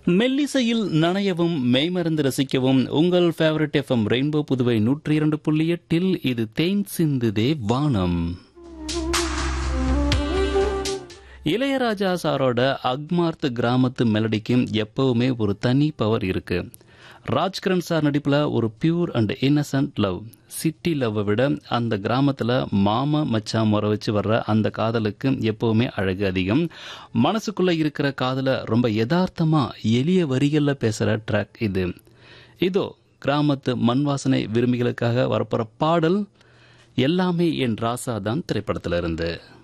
மெல்லிசையில் நனையவும் மெய்மறந்து ரசிக்கவும் உங்கள் favourite FM rainbow Puduvai நூற்றி இரண்டு புள்ளி எட்டில் இது தேன் சிந்துதே வானம் இளையராஜா சாரோட அக்மார்த் கிராமத்து மெலடிக்கு எப்பவுமே ஒரு தனி பவர் இருக்கு ராஜ்கிரண் சார் நடிப்புல ஒரு pure and innocent love city லவ்வை விட அந்த கிராமத்துல மாமா மச்சான் முறை வச்சு வர்ற அந்த காதலுக்கு எப்பவுமே அழகு அதிகம் மனசுக்குள்ள இருக்கிற காதல ரொம்ப யதார்த்தமா எளிய வரிகள்ல பேசுற ட்ராக் இது இதோ கிராமத்து மண் வாசனை விரும்பிகளுக்காக வரப்போற பாடல் எல்லாமே என் ராசா தான் திரைப்படத்துல இருந்து